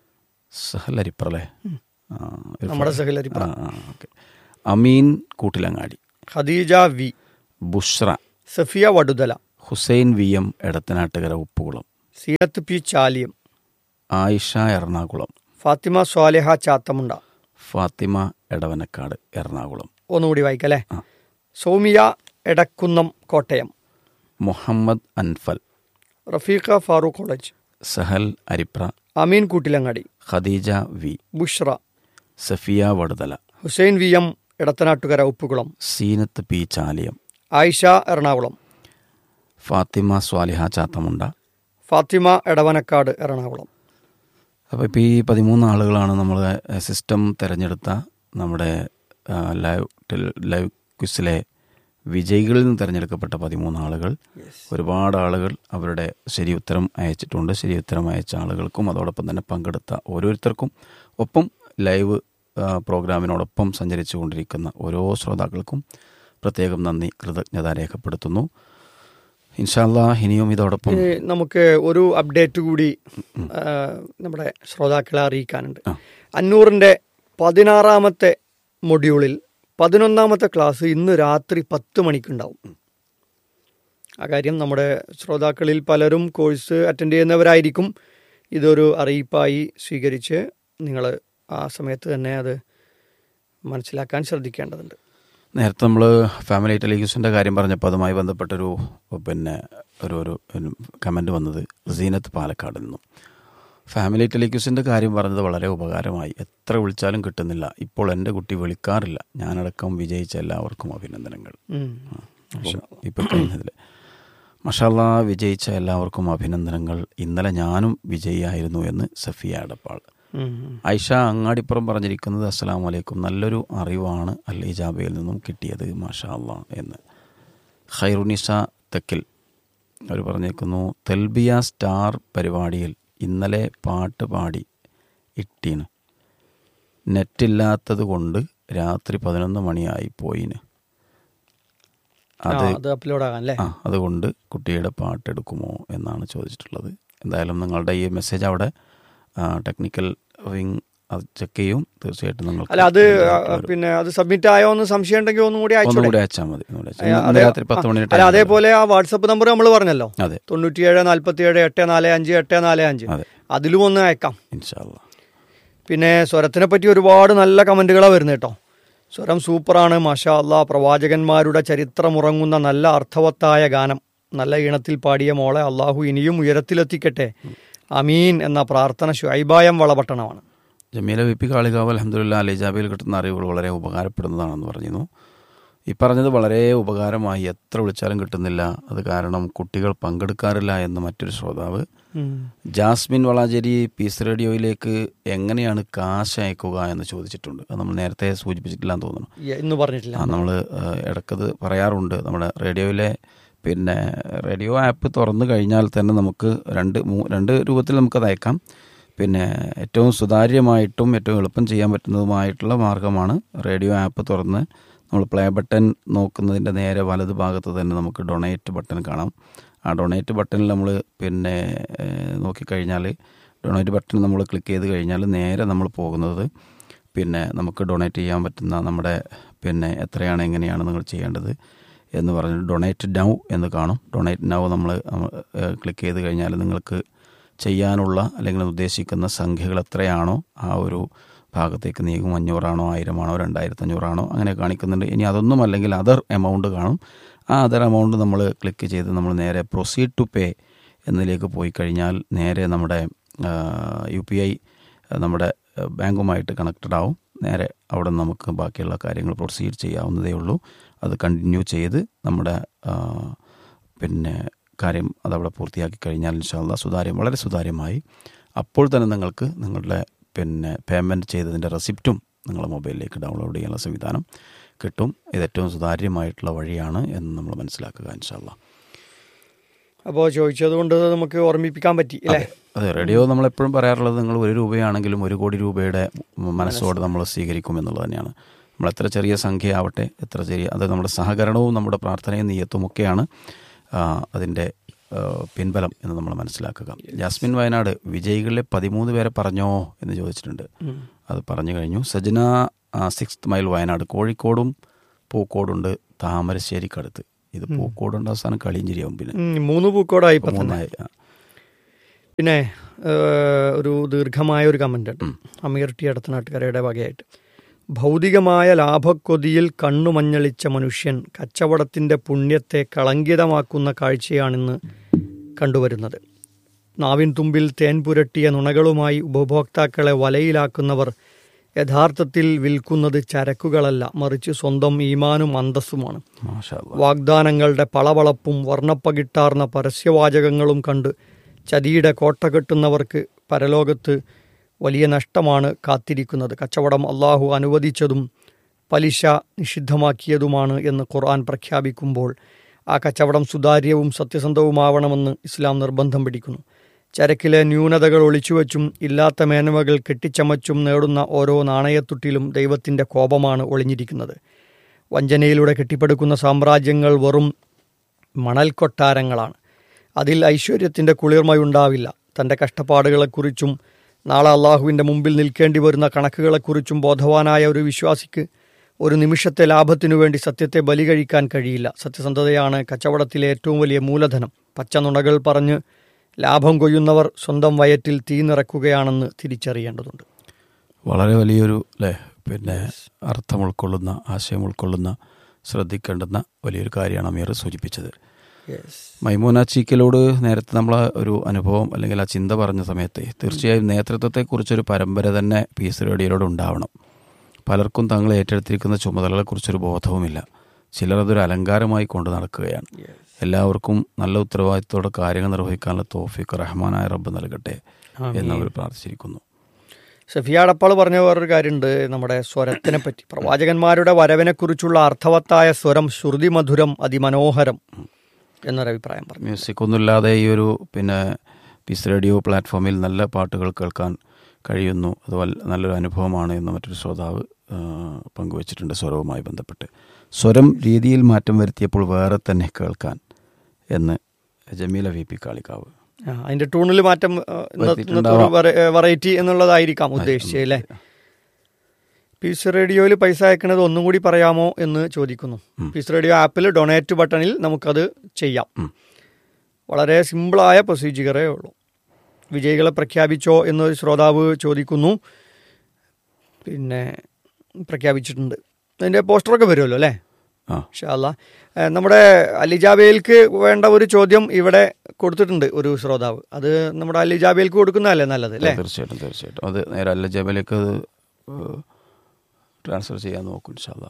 സഹൽ അരിപ്ര അല്ലേ ആ, ഒരു നമ്മുടെ ഫ- സഹൽ അരിപ്ര ആ, ആ, okay Ameen Koottilangadi Khadeeja V Bushra Safiya Vaduthala Hussain V M Edathanattukara Uppukulam Seenath P Chaliyam Ayisha Ernakulam Fathima Swaliha Chathamunda Fathima Edavanakkad Ernakulam ഒന്നുകൂടി വായിക്കല്ലേ ആ. Soumya Edakkunnam Kottayam Muhammad Anfal Rafeeqa Farook college Sahal Aripra Ameen Koottilangadi Khadeeja V Bushra Safiya Vaduthala Hussain V M Edathanattukara Uppukulam Seenath P Chaliyam Ayisha Ernakulam Fathima Swaliha Chathamunda Fathima Edavanakkad Ernakulam അപ്പോൾ ഇപ്പോൾ ഈ പതിമൂന്ന് ആളുകളാണ് നമ്മൾ സിസ്റ്റം തിരഞ്ഞെടുത്ത നമ്മുടെ ആ, ലൈവ് ടെൽ- ലൈവ് ക്വിസിലെ വിജയികളിൽ നിന്ന് തിരഞ്ഞെടുക്കപ്പെട്ട പതിമൂന്ന് ആളുകൾ ഒരുപാട് ആളുകൾ അവരുടെ ശരി ഉത്തരം അയച്ചിട്ടുണ്ട് ശരി ഉത്തരം അയച്ച ആളുകൾക്കും അതോടൊപ്പം തന്നെ പങ്കെടുത്ത ഓരോരുത്തർക്കും ഒപ്പം ലൈവ് ആ, പ്രോഗ്രാമിനോടൊപ്പം സഞ്ചരിച്ചു കൊണ്ടിരിക്കുന്ന ഓരോ ശ്രോതാക്കൾക്കും പ്രത്യേകം നന്ദി കൃതജ്ഞത രേഖപ്പെടുത്തുന്നു ഇൻഷാല്ല ഇനിയും ഇതോടൊപ്പം ഇനി നമുക്ക് ഒരു അപ്ഡേറ്റ് കൂടി ആ, നമ്മുടെ ശ്രോതാക്കളെ അറിയിക്കാനുണ്ട് ആ. അന്നൂറിന്റെ പതിനാറാമത്തെ മൊഡ്യൂളിൽ പതിനൊന്നാമത്തെ ക്ലാസ് ഇന്ന് രാത്രി പത്ത് മണിക്കുണ്ടാവും ആ കാര്യം നമ്മുടെ ശ്രോതാക്കളിൽ പലരും കോഴ്സ് അറ്റൻഡ് ചെയ്യുന്നവരായിരിക്കും ഇതൊരു അറിയിപ്പായി സ്വീകരിച്ച് നിങ്ങൾ ആ സമയത്ത് തന്നെ അത് മനസ്സിലാക്കാൻ ശ്രദ്ധിക്കേണ്ടതുണ്ട് നേരത്തെ നമ്മൾ ഫാമിലി ടെലിവിഷൻ്റെ കാര്യം പറഞ്ഞപ്പോൾ അതുമായി ബന്ധപ്പെട്ടൊരു പിന്നെ ഒരു ഒരു കമൻറ്റ് വന്നത് സീനത്ത് പാലക്കാട് നിന്നും ഫാമിലി ടെലിവിഷൻ്റെ കാര്യം പറഞ്ഞത് വളരെ ഉപകാരമായി എത്ര വിളിച്ചാലും കിട്ടുന്നില്ല ഇപ്പോൾ എൻ്റെ കുട്ടി വിളിക്കാറില്ല ഞാനടക്കം വിജയിച്ച എല്ലാവർക്കും അഭിനന്ദനങ്ങൾ ഉം. അപ്പം ഇപ്പം കഴിഞ്ഞതിൽ മഷാല്ല വിജയിച്ച എല്ലാവർക്കും അഭിനന്ദനങ്ങൾ ഇന്നലെ ഞാനും വിജയിയായിരുന്നു എന്ന് സഫിയ അടപ്പാൾ ഉം, ഉം. ഐഷ അങ്ങാടിപ്പുറം പറഞ്ഞിരിക്കുന്നത് അസ്സലാം വലൈക്കും നല്ലൊരു അറിവാണ് അൽ ഇജാബയിൽ നിന്നും കിട്ടിയത് മാഷാ അള്ളാ എന്ന് ഖൈറുനിസ തെക്കിൽ അവർ പറഞ്ഞിരിക്കുന്നു തെൽബിയ സ്റ്റാർ പരിപാടിയിൽ ഇന്നലെ പാട്ട് പാടി ഇട്ടീന് നെറ്റില്ലാത്തത് കൊണ്ട് രാത്രി പതിനൊന്ന് മണിയായി പോയിന് ആ, അത് അത് അപ്ലോഡ് ആകാൻ അല്ലേ ആ അതുകൊണ്ട് കുട്ടിയുടെ പാട്ടെടുക്കുമോ എന്നാണ് ചോദിച്ചിട്ടുള്ളത് എന്തായാലും നിങ്ങളുടെ ഈ മെസ്സേജ് അവിടെ ടെക്നിക്കൽ വിങ് അത് ചെക്ക് ചെയ്യും തീർച്ചയായിട്ടും നിങ്ങൾ അല്ല അത് ആ, പിന്നെ അത് സബ്മിറ്റ് ആയോ എന്ന് സംശയം ഉണ്ടെങ്കിൽ ഒന്നും കൂടി അയച്ചോളെ ഒന്നുകൂടി അയച്ചാൽ മതി ഒന്നുകൂടി അയച്ചാൽ മതി. ഇന്ന് അതെ, രാത്രി പത്ത് മണി അല്ല അതേപോലെ ആ വാട്സപ്പ് നമ്പർ നമ്മൾ പറഞ്ഞല്ലോ അതെ തൊണ്ണൂറ്റിയേഴ് നാല്പത്തിയേഴ് എട്ട് നാല് അഞ്ച് എട്ട് നാല് അഞ്ച് അതെ അതിലും ഒന്ന് അയക്കാം ഇൻഷാല്ല പിന്നെ സ്വരത്തിനെ പറ്റി ഒരുപാട് നല്ല കമന്റുകളാണ് വരുന്നത് കേട്ടോ സ്വരം സൂപ്പറാണ് മാഷാ അല്ലാ പ്രവാചകന്മാരുടെ ചരിത്രമുറങ്ങുന്ന നല്ല അർത്ഥവത്തായ ഗാനം നല്ല ഈണത്തിൽ പാടിയ മോളെ അള്ളാഹു ഇനിയും ഉയരത്തിലെത്തിക്കട്ടെ അമീൻ എന്ന പ്രാർത്ഥന ഷുഐബായം വളപട്ടണമാണ് ജമീല വി പി കാളികാവ് അലഹമുല്ല അലിജാബിയിൽ കിട്ടുന്ന അറിവുകൾ വളരെ ഉപകാരപ്പെടുന്നതാണെന്ന് പറഞ്ഞിരുന്നു ഈ പറഞ്ഞത് വളരെ ഉപകാരമായി എത്ര വിളിച്ചാലും കിട്ടുന്നില്ല അത് കാരണം കുട്ടികൾ പങ്കെടുക്കാറില്ല എന്ന് മറ്റൊരു ശ്രോതാവ് ഉം. ജാസ്മിൻ വളാഞ്ചേരി പീസ് റേഡിയോയിലേക്ക് എങ്ങനെയാണ് കാശ് അയക്കുക എന്ന് ചോദിച്ചിട്ടുണ്ട് അത് നമ്മൾ നേരത്തെ സൂചിപ്പിച്ചിട്ടില്ലാന്ന് തോന്നുന്നു ഈ- ഇന്ന് പറഞ്ഞിട്ടില്ല നമ്മൾ ഇടക്കത് പറയാറുണ്ട് നമ്മുടെ റേഡിയോയിലെ പിന്നെ റേഡിയോ ആപ്പ് തുറന്നു കഴിഞ്ഞാൽ തന്നെ നമുക്ക് രണ്ട് മൂ- രണ്ട് രൂപത്തിൽ നമുക്കത് അയക്കാം പിന്നെ ഏറ്റവും സുതാര്യമായിട്ടും ഏറ്റവും എളുപ്പം ചെയ്യാൻ പറ്റുന്നതുമായിട്ടുള്ള മാർഗ്ഗമാണ് റേഡിയോ ആപ്പ് തുറന്ന് നമ്മൾ പ്ലേ ബട്ടൺ നോക്കുന്നതിൻ്റെ നേരെ വലത് ഭാഗത്ത് തന്നെ നമുക്ക് ഡൊണേറ്റ് ബട്ടൺ കാണാം ആ ഡൊണേറ്റ് ബട്ടണിൽ നമ്മൾ പിന്നെ ഏഹ്, നോക്കിക്കഴിഞ്ഞാൽ ഡൊണേറ്റ് ബട്ടൺ നമ്മൾ ക്ലിക്ക് ചെയ്ത് കഴിഞ്ഞാൽ നേരെ നമ്മൾ പോകുന്നത് പിന്നെ നമുക്ക് ഡൊണേറ്റ് ചെയ്യാൻ പറ്റുന്ന നമ്മുടെ പിന്നെ എത്രയാണ് എങ്ങനെയാണ് നിങ്ങൾ ചെയ്യേണ്ടത് എന്ന് പറഞ്ഞ് ഡൊണേറ്റ് നൗ എന്ന് കാണും ഡൊണേറ്റ് നൗ നമ്മൾ ക്ലിക്ക് ചെയ്ത് കഴിഞ്ഞാൽ നിങ്ങൾക്ക് ചെയ്യാനുള്ള അല്ലെങ്കിൽ ഉദ്ദേശിക്കുന്ന സംഖ്യകൾ എത്രയാണോ ആ ഒരു ഭാഗത്തേക്ക് നീങ്ങും അഞ്ഞൂറാണോ ആയിരമാണോ രണ്ടായിരത്തി അഞ്ഞൂറാണോ അങ്ങനെ കാണിക്കുന്നുണ്ട് ഇനി അതൊന്നും അല്ലെങ്കിൽ അതർ എമൗണ്ട് കാണും ആ അതർ എമൗണ്ട് നമ്മൾ ക്ലിക്ക് ചെയ്ത് നമ്മൾ നേരെ പ്രൊസീഡ് ടു പേ എന്നതിലേക്ക് പോയി കഴിഞ്ഞാൽ നേരെ നമ്മുടെ യു പി ഐ നമ്മുടെ ആ, ബാങ്കുമായിട്ട് കണക്റ്റഡ് ആവും നേരെ അവിടെ നമുക്ക് ബാക്കിയുള്ള കാര്യങ്ങൾ പ്രൊസീഡ് ചെയ്യാവുന്നതേ ഉള്ളൂ അത് കണ്ടിന്യൂ ചെയ്ത് നമ്മുടെ ആ, പിന്നെ കാര്യം അതവിടെ പൂർത്തിയാക്കി കഴിഞ്ഞാൽ ഇൻഷാല്ല സുതാര്യം വളരെ സുതാര്യമായി അപ്പോൾ തന്നെ നിങ്ങൾക്ക് നിങ്ങളുടെ പിന്നെ പേയ്മെൻറ്റ് ചെയ്തതിൻ്റെ റെസിപ്റ്റും നിങ്ങളുടെ മൊബൈലിലേക്ക് ഡൗൺലോഡ് ചെയ്യാനുള്ള സംവിധാനം കിട്ടും ഇത് ഏറ്റവും സുതാര്യമായിട്ടുള്ള വഴിയാണ് എന്ന് നമ്മൾ മനസ്സിലാക്കുക ഇൻഷാല്ല അപ്പോൾ ചോദിച്ചത് കൊണ്ട് നമുക്ക് ഓർമ്മിപ്പിക്കാൻ പറ്റി അല്ലേ അതെ റേഡിയോ നമ്മളെപ്പോഴും പറയാറുള്ളത് നിങ്ങൾ ഒരു രൂപയാണെങ്കിലും ഒരു കോടി രൂപയുടെ മനസ്സോടെ നമ്മൾ സ്വീകരിക്കും എന്നുള്ളത് തന്നെയാണ് നമ്മൾ എത്ര ചെറിയ സംഖ്യ ആവട്ടെ എത്ര ചെറിയ അത് നമ്മുടെ സഹകരണവും നമ്മുടെ പ്രാർത്ഥനയും നീയത്തും ഒക്കെയാണ് ആ, അതിൻ്റെ ആ, പിൻബലം എന്ന് നമ്മൾ മനസ്സിലാക്കുക ജാസ്മിൻ വയനാട് വിജയികളിലെ പതിമൂന്ന് പേരെ പറഞ്ഞോ എന്ന് ചോദിച്ചിട്ടുണ്ട് ഉം. അത് പറഞ്ഞു കഴിഞ്ഞു സജന സിക്സ് മൈൽ വയനാട് കോഴിക്കോടും പൂക്കോടുണ്ട് താമരശ്ശേരിക്കടുത്ത് ഇത് പൂക്കോടുണ്ട് അവസാനം കളിയഞ്ചേരിയാവും പിന്നെ ഉം, മൂന്ന് പൂക്കോടായി ഇപ്പം തന്നെ മൂന്നായി ആ. പിന്നെ ഏഹ്, ഒരു ദീർഘമായ ഒരു കമൻ്റ് ഉണ്ട് അമീർ ടി അടുത്തനാട്ടുകാരുടെ വകയായിട്ട് ഭൗതികമായ ലാഭക്കൊതിയിൽ കണ്ണുമഞ്ഞളിച്ച മനുഷ്യൻ കച്ചവടത്തിൻ്റെ പുണ്യത്തെ കളങ്കിതമാക്കുന്ന കാഴ്ചയാണിന്ന് കണ്ടുവരുന്നത് നാവിൻ തുമ്പിൽ തേൻ പുരട്ടിയ നുണകളുമായി ഉപഭോക്താക്കളെ വലയിലാക്കുന്നവർ യഥാർത്ഥത്തിൽ വിൽക്കുന്നത് ചരക്കുകളല്ല മറിച്ച് സ്വന്തം ഈമാനും അന്തസ്സുമാണ് മാഷാ അല്ലാ. വാഗ്ദാനങ്ങളുടെ പളവളപ്പും വർണ്ണപ്പകിട്ടാർന്ന പരസ്യവാചകങ്ങളും കണ്ട് ചതിയുടെ കോട്ട കെട്ടുന്നവർക്ക് പരലോകത്ത് വലിയ നഷ്ടമാണ് കാത്തിരിക്കുന്നത് കച്ചവടം അള്ളാഹു അനുവദിച്ചതും പലിശ നിഷിദ്ധമാക്കിയതുമാണ് എന്ന് ഖുർആൻ പ്രഖ്യാപിക്കുമ്പോൾ ആ കച്ചവടം സുതാര്യവും സത്യസന്ധവുമാവണമെന്ന് ഇസ്ലാം നിർബന്ധം പിടിക്കുന്നു ചരക്കിലെ ന്യൂനതകൾ ഒളിച്ചുവെച്ചും ഇല്ലാത്ത മേന്മകൾ കെട്ടിച്ചമച്ചും നേടുന്ന ഓരോ നാണയത്തുട്ടിലും ദൈവത്തിൻ്റെ കോപമാണ് ഒളിഞ്ഞിരിക്കുന്നത് വഞ്ചനയിലൂടെ കെട്ടിപ്പടുക്കുന്ന സാമ്രാജ്യങ്ങൾ വെറും മണൽ കൊട്ടാരങ്ങളാണ് അതിൽ ഐശ്വര്യത്തിൻ്റെ കുളിർമയുണ്ടാവില്ല തൻ്റെ കഷ്ടപ്പാടുകളെക്കുറിച്ചും നാളെ അള്ളാഹുവിൻ്റെ മുമ്പിൽ നിൽക്കേണ്ടി വരുന്ന കണക്കുകളെക്കുറിച്ചും ബോധവാനായ ഒരു വിശ്വാസിക്ക് ഒരു നിമിഷത്തെ ലാഭത്തിനു വേണ്ടി സത്യത്തെ ബലി കഴിക്കാൻ കഴിയില്ല സത്യസന്ധതയാണ് കച്ചവടത്തിലെ ഏറ്റവും വലിയ മൂലധനം പച്ചനുണകൾ പറഞ്ഞ് ലാഭം കൊയ്യുന്നവർ സ്വന്തം വയറ്റിൽ തീ നിറക്കുകയാണെന്ന് തിരിച്ചറിയേണ്ടതുണ്ട് വളരെ വലിയൊരു അല്ലേ പിന്നെ അർത്ഥം ഉൾക്കൊള്ളുന്ന ആശയം ഉൾക്കൊള്ളുന്ന ശ്രദ്ധിക്കേണ്ടുന്ന വലിയൊരു കാര്യമാണ് അമീർ സൂചിപ്പിച്ചത് മൈമൂന ചീക്കലോട് നേരത്തെ നമ്മൾ ഒരു അനുഭവം അല്ലെങ്കിൽ ആ ചിന്ത പറഞ്ഞ സമയത്ത് തീർച്ചയായും നേതൃത്വത്തെക്കുറിച്ചൊരു പരമ്പര തന്നെ പീസ് റേഡിയോയിലൂടെ ഉണ്ടാവണം പലർക്കും തങ്ങൾ ഏറ്റെടുത്തിരിക്കുന്ന ചുമതലകളെക്കുറിച്ചൊരു ബോധവുമില്ല ചിലർ അതൊരു അലങ്കാരമായി കൊണ്ടു നടക്കുകയാണ് എല്ലാവർക്കും നല്ല ഉത്തരവാദിത്തോടെ കാര്യങ്ങൾ നിർവഹിക്കാനുള്ള തോഫിക്ക് റഹ്മാനായ റബ്ബ് നൽകട്ടെ എന്നവർ പ്രാർത്ഥിച്ചിരിക്കുന്നു സഫിയ അടപ്പാൾ പറഞ്ഞ വേറൊരു കാര്യമുണ്ട് നമ്മുടെ സ്വരത്തിനെ പറ്റി പ്രവാചകന്മാരുടെ വരവിനെക്കുറിച്ചുള്ള അർത്ഥവത്തായ സ്വരം ശ്രുതി മധുരം അതിമനോഹരം എന്നൊരു അഭിപ്രായം പറഞ്ഞു മ്യൂസിക് ഒന്നുമില്ലാതെ ഈ ഒരു പിന്നെ പീസ് റേഡിയോ പ്ലാറ്റ്ഫോമിൽ നല്ല പാട്ടുകൾ കേൾക്കാൻ കഴിയുന്നു അത് വൽ- നല്ലൊരു അനുഭവമാണ് എന്ന് മറ്റൊരു ശ്രോതാവ് ആ, പങ്കുവച്ചിട്ടുണ്ട് സ്വരവുമായി ബന്ധപ്പെട്ട് സ്വരം രീതിയിൽ മാറ്റം വരുത്തിയപ്പോൾ വേറെ തന്നെ കേൾക്കാൻ എന്ന് ജമീല വി പി കാളിക്കാവ് ആ, അതിന്റെ ടൂണിൽ മാറ്റം ആ, ഇന്നത്തെ- ഇന്നത്തെ വരുത്തിയിട്ടുണ്ടാവാം. വെറൈറ്റി എന്നുള്ളതായിരിക്കാം ഉദ്ദേശിച്ചത് അല്ലേ പീസ് റേഡിയോയിൽ പൈസ അയക്കണത് ഒന്നും കൂടി പറയാമോ എന്ന് ചോദിക്കുന്നു പീസ് റേഡിയോ ആപ്പിൽ ഡൊണേറ്റ് ബട്ടണിൽ നമുക്കത് ചെയ്യാം ഉം. വളരെ സിമ്പിളായ പ്രൊസീജിയറേ ഉള്ളൂ വിജയികളെ പ്രഖ്യാപിച്ചോ എന്നൊരു ശ്രോതാവ് ചോദിക്കുന്നു പിന്നെ പ്രഖ്യാപിച്ചിട്ടുണ്ട് അതിൻ്റെ പോസ്റ്ററൊക്കെ വരുമല്ലോ അല്ലേ ആ ഇൻഷാല്ല നമ്മുടെ അലിജാബയിൽക്ക് വേണ്ട ഒരു ചോദ്യം ഇവിടെ കൊടുത്തിട്ടുണ്ട് ഒരു ശ്രോതാവ് അത് നമ്മുടെ അലി ജാബിയൽക്ക് കൊടുക്കുന്നതല്ലേ നല്ലത് അല്ലേ തീർച്ചയായിട്ടും തീർച്ചയായിട്ടും അത് നേരെ അല്ല ജബലേക്ക് അത് ട്രാൻസ്ഫർ ചെയ്യാൻ നോക്കും ഇൻഷാല്ലാ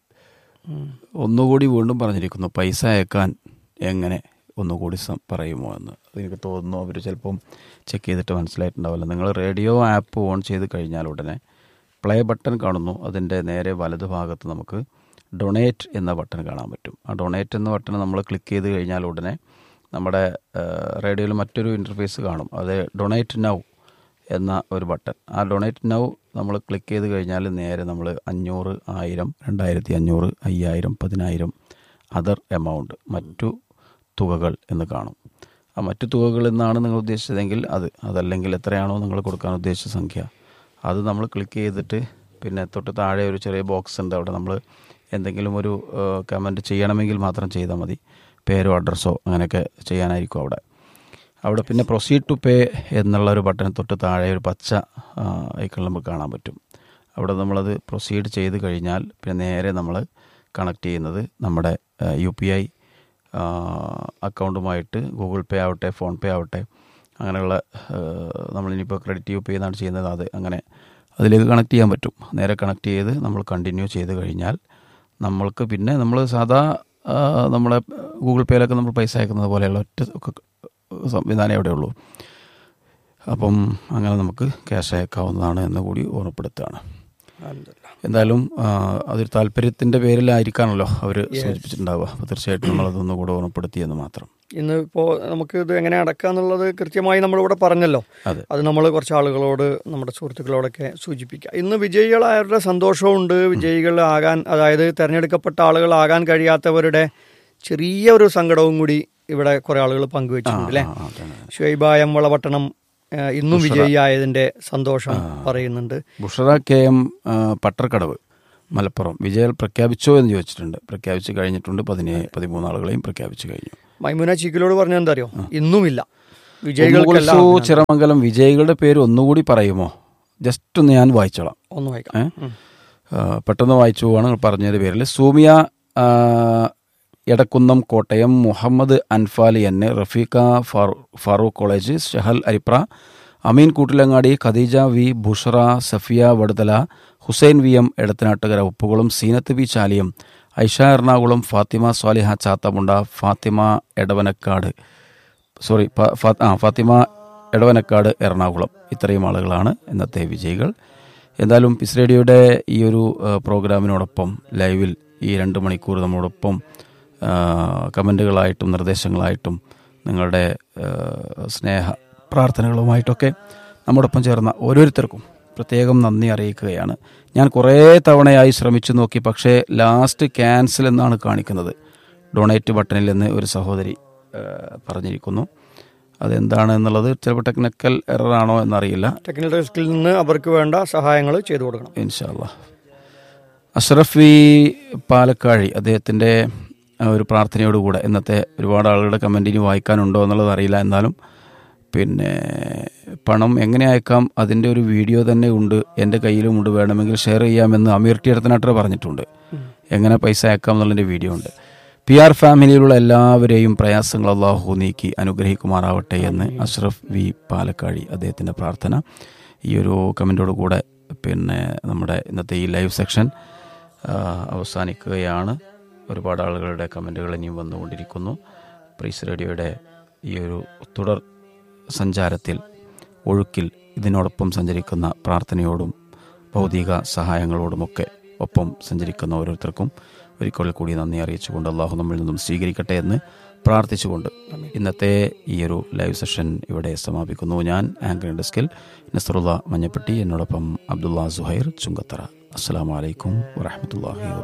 ഉം. ഒന്നുകൂടി വീണ്ടും പറഞ്ഞിരിക്കുന്നു പൈസ അയക്കാൻ എങ്ങനെ ഒന്നുകൂടി സം- പറയുമോ എന്ന് എനിക്ക് തോന്നുന്നു അവർ ചിലപ്പം ചെക്ക് ചെയ്തിട്ട് മനസ്സിലായിട്ടുണ്ടാവില്ല നിങ്ങൾ റേഡിയോ ആപ്പ് ഓൺ ചെയ്ത് കഴിഞ്ഞാൽ ഉടനെ പ്ലേ ബട്ടൺ കാണുന്നു അതിൻ്റെ നേരെ വലതു ഭാഗത്ത് നമുക്ക് ഡൊണേറ്റ് എന്ന ബട്ടൺ കാണാൻ പറ്റും ആ ഡൊണേറ്റ് എന്ന ബട്ടൺ നമ്മൾ ക്ലിക്ക് ചെയ്ത് കഴിഞ്ഞാൽ ഉടനെ നമ്മുടെ റേഡിയോയിൽ മറ്റൊരു ഇൻ്റർഫേസ് കാണും അത് ഡൊണേറ്റ് നൗ എന്ന ഒരു ബട്ടൺ ആ ഡൊണേറ്റ് നൗ നമ്മൾ ക്ലിക്ക് ചെയ്ത് കഴിഞ്ഞാൽ നേരെ നമ്മൾ അഞ്ഞൂറ് ആയിരം രണ്ടായിരത്തി അഞ്ഞൂറ് അയ്യായിരം പതിനായിരം അതർ എമൗണ്ട് മറ്റു തുകകൾ എന്ന് കാണും ആ മറ്റു തുകകൾ എന്നാണ് നിങ്ങൾ ഉദ്ദേശിച്ചതെങ്കിൽ അത് അതല്ലെങ്കിൽ എത്രയാണോ നിങ്ങൾ കൊടുക്കാൻ ഉദ്ദേശിച്ച സംഖ്യ അത് നമ്മൾ ക്ലിക്ക് ചെയ്തിട്ട് പിന്നെ തൊട്ട് താഴെ ഒരു ചെറിയ ബോക്സ് ഉണ്ട് അവിടെ നമ്മൾ എന്തെങ്കിലും ഒരു കമൻറ്റ് ചെയ്യണമെങ്കിൽ മാത്രം ചെയ്താൽ മതി പേരോ അഡ്രസ്സോ അങ്ങനെയൊക്കെ ചെയ്യാനായിരിക്കും അവിടെ അവിടെ പിന്നെ പ്രൊസീഡ് ടു പേ എന്നുള്ള ഒരു ബട്ടൺ തൊട്ട് താഴെ ഒരു പച്ച ഐക്കൺ നമുക്ക് കാണാൻ പറ്റും അവിടെ നമ്മളത് പ്രൊസീഡ് ചെയ്ത് കഴിഞ്ഞാൽ പിന്നെ നേരെ നമ്മൾ കണക്ട് ചെയ്യുന്നത് നമ്മുടെ യു പി ഐ അക്കൗണ്ടുമായിട്ട് ഗൂഗിൾ പേ ആവട്ടെ ഫോൺ പേ ആവട്ടെ അങ്ങനെയുള്ള ആ, നമ്മളിനിപ്പോൾ ക്രെഡിറ്റ് യു പി എന്നാണ് ചെയ്യുന്നത് അത് അങ്ങനെ അതിലേക്ക് കണക്ട് ചെയ്യാൻ പറ്റും നേരെ കണക്ട് ചെയ്ത് നമ്മൾ കണ്ടിന്യൂ ചെയ്ത് കഴിഞ്ഞാൽ നമ്മൾക്ക് പിന്നെ നമ്മൾ സാധാ ആ, നമ്മളെ ഗൂഗിൾ പേയിലൊക്കെ നമ്മൾ പൈസ അയക്കുന്നത് പോലെയുള്ള ഒറ്റ ഒക്കെ സംവിധാനം എവിടെ ഉള്ളൂ അപ്പം അങ്ങനെ നമുക്ക് ക്യാഷ് അയക്കാവുന്നതാണ് എന്ന് കൂടി ഓർമ്മപ്പെടുത്തുകയാണ് എന്തായാലും ആ, അതൊരു താല്പര്യത്തിൻ്റെ പേരിലായിരിക്കാണല്ലോ അവർ സൂചിപ്പിച്ചിട്ടുണ്ടാവുക അപ്പോൾ തീർച്ചയായിട്ടും നമ്മളതൊന്നും കൂടെ ഓർമ്മപ്പെടുത്തിയെന്ന് മാത്രം ഇന്ന് ഇപ്പോൾ നമുക്ക് ഇത് എങ്ങനെ അടക്കുക എന്നുള്ളത് കൃത്യമായി നമ്മളിവിടെ പറഞ്ഞല്ലോ അതെ അത് നമ്മൾ കുറച്ച് ആളുകളോട് നമ്മുടെ സുഹൃത്തുക്കളോടൊക്കെ സൂചിപ്പിക്കുക ഇന്ന് വിജയികളായവരുടെ സന്തോഷമുണ്ട് വിജയികളാകാൻ അതായത് തിരഞ്ഞെടുക്കപ്പെട്ട ആളുകളാകാൻ കഴിയാത്തവരുടെ ചെറിയ ഒരു സങ്കടവും കൂടി ഇവിടെ കുറെ ആളുകൾ പങ്കുവെച്ചിട്ടുണ്ട് അല്ലേ ആ, അതാണ്. ഷുഹൈബായം വളപട്ടണം ആ, ഇന്നും വിജയിയായതിന്റെ സന്തോഷം പറയുന്നുണ്ട് ബുഷറ കെ എം ആ, പട്ടർക്കടവ് മലപ്പുറം വിജയം പ്രഖ്യാപിച്ചോ എന്ന് ചോദിച്ചിട്ടുണ്ട് പ്രഖ്യാപിച്ച് കഴിഞ്ഞിട്ടുണ്ട് പതിനേഴ് പതിമൂന്ന് ആളുകളെയും പ്രഖ്യാപിച്ചു കഴിഞ്ഞു മൈമുന ചീക്കിലോട് പറഞ്ഞ എന്താ അറിയോ ഇന്നുമില്ല വിജയികൾക്കെല്ലാം ഉമ്മുകുൽസു ചിറമംഗലം വിജയികളുടെ പേര് ഒന്നുകൂടി പറയുമോ ജസ്റ്റ് ഒന്ന് ഞാൻ വായിച്ചോളാം ഒന്ന് വായിക്കാം ഏ? ആ, പെട്ടെന്ന് വായിച്ചു പോവാണ് പറഞ്ഞത് പേരിൽ സൂമിയ ആ, എടക്കുന്നം കോട്ടയം മുഹമ്മദ് അൻഫാലി എൻ റഫീഖ ഫാറൂ- Farook college Shahal Aripra Ameen Koottilangadi Khadeeja V Bushra Safiya Vaduthala Hussain V M Edathanattukara Uppukulam Seenath B Chaliyam Aisha Ernakulam Fathima Swaliha Chathamunda Fathima Edavanakkad sorry ഫ- ഫാ- ആ ഫാത്തിമ എടവനക്കാട് എറണാകുളം ഇത്രയും ആളുകളാണ് ഇന്നത്തെ വിജയികൾ എന്തായാലും പിസ് റേഡിയോയുടെ ഈ ഒരു ആ, പ്രോഗ്രാമിനോടൊപ്പം ലൈവിൽ ഈ രണ്ട് മണിക്കൂർ നമ്മളോടൊപ്പം ആ, കമൻറ്റുകളായിട്ടും നിർദ്ദേശങ്ങളായിട്ടും നിങ്ങളുടെ ആ, സ്നേഹ പ്രാർത്ഥനകളുമായിട്ടൊക്കെ നമ്മോടൊപ്പം ചേർന്ന ഓരോരുത്തർക്കും പ്രത്യേകം നന്ദി അറിയിക്കുകയാണ് ഞാൻ കുറേ തവണയായി ശ്രമിച്ചു നോക്കി പക്ഷേ ലാസ്റ്റ് ക്യാൻസൽ എന്നാണ് കാണിക്കുന്നത് ഡൊണേറ്റ് ബട്ടണിൽ നിന്ന് ഒരു സഹോദരി ആ, പറഞ്ഞിരിക്കുന്നു അതെന്താണ് എന്നുള്ളത് ചിലപ്പോൾ ടെക്നിക്കൽ എററാണോ എന്നറിയില്ല ടെക്നിക്കൽ ഡെസ്കിൽ നിന്ന് അവർക്ക് വേണ്ട സഹായങ്ങൾ ചെയ്തു കൊടുക്കണം ഇൻഷാല്ല അഷ്റഫ് വി പാലക്കാഴി അദ്ദേഹത്തിൻ്റെ ആ, ഒരു പ്രാർത്ഥനയോടുകൂടെ ഇന്നത്തെ ഒരുപാട് ആളുകളുടെ കമൻ്റ് ഇനി വായിക്കാനുണ്ടോ എന്നുള്ളത് അറിയില്ല എന്നാലും പിന്നെ പണം എങ്ങനെ അയക്കാം അതിൻ്റെ ഒരു വീഡിയോ തന്നെ ഉണ്ട് എൻ്റെ കയ്യിലുമുണ്ട് വേണമെങ്കിൽ ഷെയർ ചെയ്യാമെന്ന് അമീർ ടി അടുത്തനാട്ടർ പറഞ്ഞിട്ടുണ്ട് എങ്ങനെ പൈസ അയക്കാം എന്നുള്ളതിൻ്റെ വീഡിയോ ഉണ്ട് പി ആർ ഫാമിലിയിലുള്ള എല്ലാവരെയും പ്രയാസങ്ങൾ അള്ളാഹു നീക്കി അനുഗ്രഹിക്കുമാറാവട്ടെ എന്ന് അഷ്റഫ് വി പാലക്കാഴി അദ്ദേഹത്തിൻ്റെ പ്രാർത്ഥന ഈ ഒരു കമൻറ്റോട് കൂടെ പിന്നെ നമ്മുടെ ഇന്നത്തെ ഈ ലൈവ് സെക്ഷൻ ആ, അവസാനിക്കുകയാണ് ഒരുപാട് ആളുകളുടെ കമൻറ്റുകൾ ഇനിയും വന്നുകൊണ്ടിരിക്കുന്നു പ്രീസ് റേഡിയോയുടെ ഈ ഒരു തുടർ സഞ്ചാരത്തിൽ ഒഴുക്കിൽ ഇതിനോടൊപ്പം സഞ്ചരിക്കുന്ന പ്രാർത്ഥനയോടും ഭൗതിക സഹായങ്ങളോടുമൊക്കെ ഒപ്പം സഞ്ചരിക്കുന്ന ഓരോരുത്തർക്കും ഒരിക്കൽ കൂടി നന്ദി അറിയിച്ചുകൊണ്ട് അള്ളാഹു നമ്മിൽ നിന്നും സ്വീകരിക്കട്ടെ എന്ന് പ്രാർത്ഥിച്ചുകൊണ്ട് ഇന്നത്തെ ഈ ഒരു ലൈവ് സെഷൻ ഇവിടെ സമാപിക്കുന്നു ഞാൻ ആങ്കർ ഡെസ്കിൽ നസറുള്ള മഞ്ഞപ്പെട്ടി എന്നോടൊപ്പം അബ്ദുള്ള സുഹൈർ ചുങ്കത്തറ അസ്സാം വലൈക്കും വാഹമത്തല്ലാഹി വാ